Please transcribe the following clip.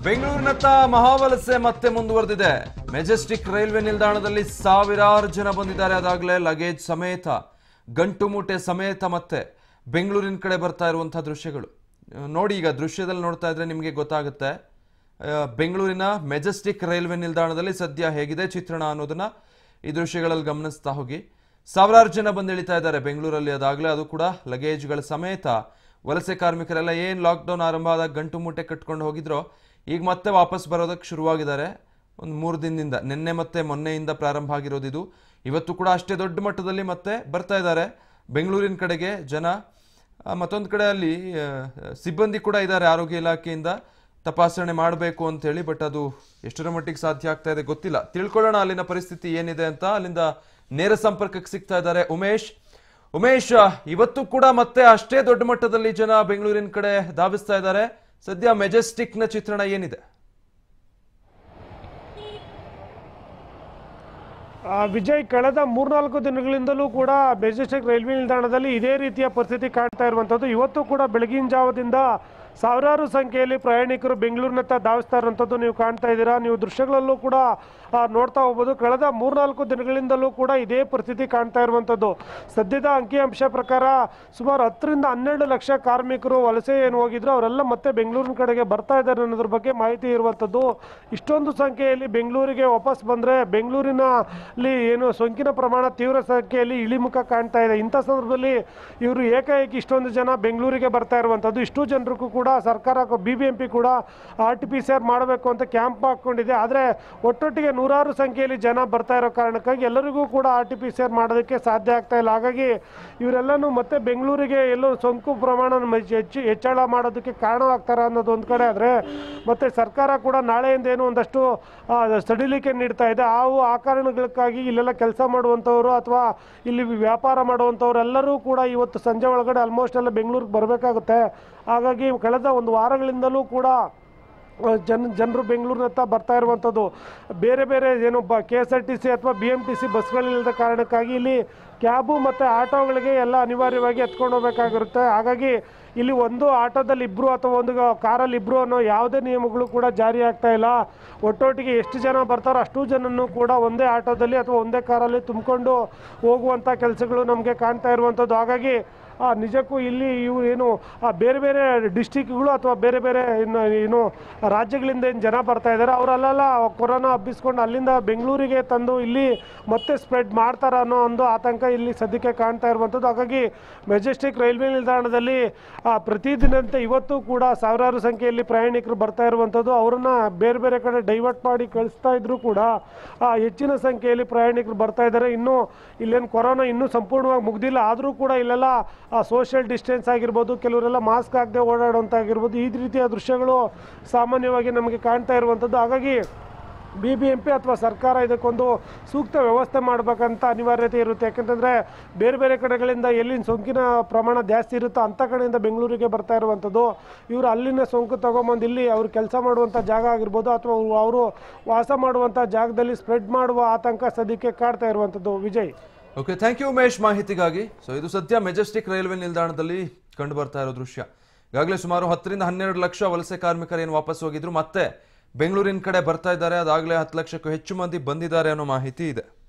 ಬೆಂಗಳೂರಿನತ್ತ ಮಹಾವಲಸೆ ಮತ್ತೆ ಮುಂದುವರೆದಿದೆ Majestic railway ನಿಲ್ದಾಣದಲ್ಲಿ ಸಾವಿರಾರು ಜನ ಬಂದಿದ್ದಾರೆ ಅದಾಗಲೇ ಲಗೇಜ್ ಸಮೇತ ಗಂಟು ಮೂಟೆ ಸಮೇತ ಮತ್ತೆ ಬೆಂಗಳೂರಿನ ಕಡೆ ಬರ್ತಾ ಇರುವಂತಹ ದೃಶ್ಯಗಳು ಅಹ್, ನೋಡಿ ಈಗ ದೃಶ್ಯದಲ್ಲಿ ನೋಡ್ತಾ ಇದ್ರೆ ನಿಮಗೆ ಗೊತ್ತಾಗುತ್ತೆ ಅಹ್, ಬೆಂಗಳೂರಿನ ಮೆಜೆಸ್ಟಿಕ್ ರೈಲ್ವೆ ನಿಲ್ದಾಣದಲ್ಲಿ ಸದ್ಯ ಹೇಗಿದೆ ಚಿತ್ರಣ ಅನ್ನೋದನ್ನ ಈ ದೃಶ್ಯಗಳಲ್ಲಿ ಗಮನಿಸ್ತಾ ಹೋಗಿ ಸಾವಿರಾರು ಜನ ಬಂದು ಇಳಿತಾ ಇದ್ದಾರೆ ಬೆಂಗಳೂರಲ್ಲಿ ಅದಾಗಲೇ ಅದು ಕೂಡ ಲಗೇಜ್ಗಳ ಸಮೇತ ವಲಸೆ ಕಾರ್ಮಿಕರೆಲ್ಲ ಏನು ಲಾಕ್ಡೌನ್ ಆರಂಭ ಆದಾಗ ಗಂಟು ಮೂಟೆ ಕಟ್ಕೊಂಡು ಹೋಗಿದ್ರೋ ಈಗ ಮತ್ತೆ ವಾಪಸ್ ಬರೋದಕ್ಕೆ ಶುರುವಾಗಿದ್ದಾರೆ ಒಂದು ಮೂರು ದಿನದಿಂದ ನಿನ್ನೆ ಮತ್ತೆ ಮೊನ್ನೆಯಿಂದ ಪ್ರಾರಂಭ ಆಗಿರೋದು ಇದು ಇವತ್ತು ಕೂಡ ಅಷ್ಟೇ ದೊಡ್ಡ ಮಟ್ಟದಲ್ಲಿ ಮತ್ತೆ ಬರ್ತಾ ಇದ್ದಾರೆ ಬೆಂಗಳೂರಿನ ಕಡೆಗೆ ಜನ ಮತ್ತೊಂದು ಕಡೆ ಅಲ್ಲಿ ಆ, ಸಿಬ್ಬಂದಿ ಕೂಡ ಇದ್ದಾರೆ ಆರೋಗ್ಯ ಇಲಾಖೆಯಿಂದ ತಪಾಸಣೆ ಮಾಡಬೇಕು ಅಂತ ಹೇಳಿ ಬಟ್ ಅದು ಎಷ್ಟರ ಮಟ್ಟಿಗೆ ಸಾಧ್ಯ ಆಗ್ತಾ ಇದೆ ಗೊತ್ತಿಲ್ಲ ತಿಳ್ಕೊಳ್ಳೋಣ ಅಲ್ಲಿನ ಪರಿಸ್ಥಿತಿ ಏನಿದೆ ಅಂತ ಅಲ್ಲಿಂದ ನೇರ ಸಂಪರ್ಕಕ್ಕೆ ಸಿಗ್ತಾ ಇದ್ದಾರೆ ಉಮೇಶ್ ಉಮೇಶ್ ಇವತ್ತು ಕೂಡ ಮತ್ತೆ ಅಷ್ಟೇ ದೊಡ್ಡ ಮಟ್ಟದಲ್ಲಿ ಜನ ಬೆಂಗಳೂರಿನ ಕಡೆ ಧಾವಿಸ್ತಾ ಇದ್ದಾರೆ ಸದ್ಯ ಮೆಜೆಸ್ಟಿಕ್ ನ ಚಿತ್ರಣ ಏನಿದೆ ಆ, ವಿಜಯ್ ಕಳೆದ ಮೂರ್ನಾಲ್ಕು ದಿನಗಳಿಂದಲೂ ಕೂಡ ಮೆಜೆಸ್ಟಿಕ್ ರೈಲ್ವೆ ನಿಲ್ದಾಣದಲ್ಲಿ ಇದೇ ರೀತಿಯ ಪರಿಸ್ಥಿತಿ ಕಾಣ್ತಾ ಇರುವಂಥದ್ದು ಇವತ್ತು ಕೂಡ ಬೆಳಗಿನ ಜಾವದಿಂದ ಸಾವಿರಾರು ಸಂಖ್ಯೆಯಲ್ಲಿ ಪ್ರಯಾಣಿಕರು ಬೆಂಗಳೂರಿನತ್ತ ಧಾವಿಸ್ತಾ ಇರುವಂಥದ್ದು ನೀವು ಕಾಣ್ತಾ ಇದ್ದೀರಾ ನೀವು ದೃಶ್ಯಗಳಲ್ಲೂ ಕೂಡ ಆ, ನೋಡ್ತಾ ಹೋಗ್ಬೋದು ಕಳೆದ ಮೂರ್ನಾಲ್ಕು ದಿನಗಳಿಂದಲೂ ಕೂಡ ಇದೇ ಪರಿಸ್ಥಿತಿ ಕಾಣ್ತಾ ಇರುವಂಥದ್ದು ಸದ್ಯದ ಅಂಕಿಅಂಶ ಪ್ರಕಾರ ಸುಮಾರು ಹತ್ತರಿಂದ ಹನ್ನೆರಡು ಲಕ್ಷ ಕಾರ್ಮಿಕರು ವಲಸೆ ಏನು ಹೋಗಿದ್ರು ಅವರೆಲ್ಲ ಮತ್ತೆ ಬೆಂಗಳೂರಿನ ಕಡೆಗೆ ಬರ್ತಾ ಇದ್ದಾರೆ ಅನ್ನೋದ್ರ ಬಗ್ಗೆ ಮಾಹಿತಿ ಇರುವಂಥದ್ದು ಇಷ್ಟೊಂದು ಸಂಖ್ಯೆಯಲ್ಲಿ ಬೆಂಗಳೂರಿಗೆ ವಾಪಸ್ ಬಂದರೆ ಬೆಂಗಳೂರಿನಲ್ಲಿ ಏನು ಸೋಂಕಿನ ಪ್ರಮಾಣ ತೀವ್ರ ಸಂಖ್ಯೆಯಲ್ಲಿ ಇಳಿಮುಖ ಕಾಣ್ತಾ ಇದೆ ಇಂಥ ಸಂದರ್ಭದಲ್ಲಿ ಇವರು ಏಕಾಏಕಿ ಇಷ್ಟೊಂದು ಜನ ಬೆಂಗಳೂರಿಗೆ ಬರ್ತಾ ಇರುವಂಥದ್ದು ಇಷ್ಟು ಜನರಿಗೂ ಕೂಡ ಸರ್ಕಾರ ಬಿ ಬಿ ಎಂ ಪಿ ಕೂಡ R T P C R ಮಾಡಬೇಕು ಅಂತ ಕ್ಯಾಂಪ್ ಹಾಕ್ಕೊಂಡಿದೆ ಆದರೆ ಒಟ್ಟೊಟ್ಟಿಗೆ ನೂರಾರು ಸಂಖ್ಯೆಯಲ್ಲಿ ಜನ ಬರ್ತಾ ಇರೋ ಕಾರಣಕ್ಕಾಗಿ ಎಲ್ಲರಿಗೂ ಕೂಡ R T P C R ಮಾಡೋದಕ್ಕೆ ಸಾಧ್ಯ ಆಗ್ತಾ ಇಲ್ಲ ಹಾಗಾಗಿ ಇವರೆಲ್ಲನೂ ಮತ್ತೆ ಬೆಂಗಳೂರಿಗೆ ಎಲ್ಲೋ ಸೋಂಕು ಪ್ರಮಾಣ ಹೆಚ್ಚು ಹೆಚ್ಚಳ ಮಾಡೋದಕ್ಕೆ ಕಾರಣವಾಗ್ತಾರೆ ಅನ್ನೋದು ಒಂದು ಕಡೆ ಆದರೆ ಮತ್ತೆ ಸರ್ಕಾರ ಕೂಡ ನಾಳೆಯಿಂದ ಏನು ಒಂದಷ್ಟು ಆ, ಸಡಿಲಿಕೆ ನೀಡ್ತಾ ಇದೆ ಅವು ಆ ಕಾರಣಗಳಕ್ಕಾಗಿ ಇಲ್ಲೆಲ್ಲ ಕೆಲಸ ಮಾಡುವಂಥವ್ರು ಅಥವಾ ಇಲ್ಲಿ ವ್ಯಾಪಾರ ಮಾಡುವಂಥವ್ರು ಎಲ್ಲರೂ ಕೂಡ ಇವತ್ತು ಸಂಜೆ ಒಳಗಡೆ ಆಲ್ಮೋಸ್ಟ್ ಎಲ್ಲ ಬೆಂಗಳೂರಿಗೆ ಬರಬೇಕಾಗುತ್ತೆ ಹಾಗಾಗಿ ಕಳೆದ ಒಂದು ವಾರಗಳಿಂದಲೂ ಕೂಡ ಜನ ಜನರು ಬೆಂಗಳೂರಿನತ್ತ ಬರ್ತಾ ಇರುವಂಥದ್ದು ಬೇರೆ ಬೇರೆ ಏನು ಬ K S R T C ಅಥವಾ ಬಿ ಎಮ್ ಟಿ ಸಿ ಬಸ್ಗಳಿಲ್ಲದ ಕಾರಣಕ್ಕಾಗಿ ಇಲ್ಲಿ ಕ್ಯಾಬು ಮತ್ತು ಆಟೋಗಳಿಗೆ ಎಲ್ಲ ಅನಿವಾರ್ಯವಾಗಿ ಎತ್ಕೊಂಡು ಹೋಗ್ಬೇಕಾಗಿರುತ್ತೆ ಹಾಗಾಗಿ ಇಲ್ಲಿ ಒಂದು ಆಟೋದಲ್ಲಿ ಇಬ್ಬರು ಅಥವಾ ಒಂದು ಕಾರಲ್ಲಿ ಇಬ್ಬರು ಅನ್ನೋ ಯಾವುದೇ ನಿಯಮಗಳು ಕೂಡ ಜಾರಿ ಆಗ್ತಾ ಇಲ್ಲ ಒಟ್ಟೊಟ್ಟಿಗೆ ಎಷ್ಟು ಜನ ಬರ್ತಾರೋ ಅಷ್ಟು ಜನನ್ನು ಕೂಡ ಒಂದೇ ಆಟೋದಲ್ಲಿ ಅಥವಾ ಒಂದೇ ಕಾರಲ್ಲಿ ತುಂಬಿಕೊಂಡು ಹೋಗುವಂಥ ಕೆಲಸಗಳು ನಮಗೆ ಕಾಣ್ತಾ ಇರುವಂಥದ್ದು ಹಾಗಾಗಿ ಆ, ನಿಜಕ್ಕೂ ಇಲ್ಲಿ ಇವು ಏನು ಆ, ಬೇರೆ ಬೇರೆ ಡಿಸ್ಟಿಕ್ಗಳು ಅಥವಾ ಬೇರೆ ಬೇರೆ ಇನ್ನು ಏನು ರಾಜ್ಯಗಳಿಂದ ಏನು ಜನ ಬರ್ತಾ ಇದ್ದಾರೆ ಅವರಲ್ಲೆಲ್ಲ ಕೊರೋನಾ ಹಬ್ಬಿಸ್ಕೊಂಡು ಅಲ್ಲಿಂದ ಬೆಂಗಳೂರಿಗೆ ತಂದು ಇಲ್ಲಿ ಮತ್ತೆ ಸ್ಪ್ರೆಡ್ ಮಾಡ್ತಾರ ಅನ್ನೋ ಒಂದು ಆತಂಕ ಇಲ್ಲಿ ಸದ್ಯಕ್ಕೆ ಕಾಣ್ತಾ ಇರುವಂಥದ್ದು ಹಾಗಾಗಿ ಮೆಜೆಸ್ಟಿಕ್ ರೈಲ್ವೆ ನಿಲ್ದಾಣದಲ್ಲಿ ಆ, ಪ್ರತಿದಿನಂತೆ ಇವತ್ತು ಕೂಡ ಸಾವಿರಾರು ಸಂಖ್ಯೆಯಲ್ಲಿ ಪ್ರಯಾಣಿಕರು ಬರ್ತಾ ಇರುವಂಥದ್ದು ಅವರನ್ನ ಬೇರೆ ಬೇರೆ ಕಡೆ ಡೈವರ್ಟ್ ಮಾಡಿ ಕಳಿಸ್ತಾ ಇದ್ರು ಕೂಡ ಆ, ಹೆಚ್ಚಿನ ಸಂಖ್ಯೆಯಲ್ಲಿ ಪ್ರಯಾಣಿಕರು ಬರ್ತಾ ಇದ್ದಾರೆ ಇನ್ನು ಇಲ್ಲೇನು ಕೊರೋನಾ ಇನ್ನೂ ಸಂಪೂರ್ಣವಾಗಿ ಮುಗ್ದಿಲ್ಲ ಆದರೂ ಕೂಡ ಇಲ್ಲೆಲ್ಲ ಸೋಷಿಯಲ್ ಡಿಸ್ಟೆನ್ಸ್ ಆಗಿರ್ಬೋದು ಕೆಲವರೆಲ್ಲ ಮಾಸ್ಕ್ ಹಾಕದೆ ಓಡಾಡುವಂಥ ಆಗಿರ್ಬೋದು ಈ ರೀತಿಯ ದೃಶ್ಯಗಳು ಸಾಮಾನ್ಯವಾಗಿ ನಮಗೆ ಕಾಣ್ತಾ ಇರುವಂಥದ್ದು ಹಾಗಾಗಿ ಬಿ ಬಿ ಎಂ ಪಿ ಅಥವಾ ಸರ್ಕಾರ ಇದಕ್ಕೊಂದು ಸೂಕ್ತ ವ್ಯವಸ್ಥೆ ಮಾಡಬೇಕಂತ ಅನಿವಾರ್ಯತೆ ಇರುತ್ತೆ ಯಾಕಂತಂದರೆ ಬೇರೆ ಬೇರೆ ಕಡೆಗಳಿಂದ ಎಲ್ಲಿನ ಸೋಂಕಿನ ಪ್ರಮಾಣ ಜಾಸ್ತಿ ಇರುತ್ತೋ ಅಂಥ ಕಡೆಯಿಂದ ಬೆಂಗಳೂರಿಗೆ ಬರ್ತಾ ಇರುವಂಥದ್ದು ಇವರು ಅಲ್ಲಿನ ಸೋಂಕು ತಗೊಂಬಂದು ಇಲ್ಲಿ ಅವರು ಕೆಲಸ ಮಾಡುವಂಥ ಜಾಗ ಆಗಿರ್ಬೋದು ಅಥವಾ ಅವರು ವಾಸ ಮಾಡುವಂಥ ಜಾಗದಲ್ಲಿ ಸ್ಪ್ರೆಡ್ ಮಾಡುವ ಆತಂಕ ಸದ್ಯಕ್ಕೆ ಕಾಡ್ತಾ ಇರುವಂಥದ್ದು Vijay okay thank you Umesh ಮಾಹಿತಿಗಾಗಿ ಸೊ ಇದು ಸದ್ಯ ಮೆಜೆಸ್ಟಿಕ್ ರೈಲ್ವೆ ನಿಲ್ದಾಣದಲ್ಲಿ ಕಂಡು ಬರ್ತಾ ಇರೋ ದೃಶ್ಯ ಈಗಾಗಲೇ ಸುಮಾರು ಹತ್ತರಿಂದ ಹನ್ನೆರಡು ಲಕ್ಷ ವಲಸೆ ಕಾರ್ಮಿಕರು ಏನು ವಾಪಸ್ ಹೋಗಿದ್ರು ಮತ್ತೆ ಬೆಂಗಳೂರಿನ ಕಡೆ ಬರ್ತಾ ಇದ್ದಾರೆ ಅದಾಗಲೇ ಹತ್ತು ಲಕ್ಷಕ್ಕೂ ಹೆಚ್ಚು ಮಂದಿ ಬಂದಿದ್ದಾರೆ ಅನ್ನೋ ಮಾಹಿತಿ ಇದೆ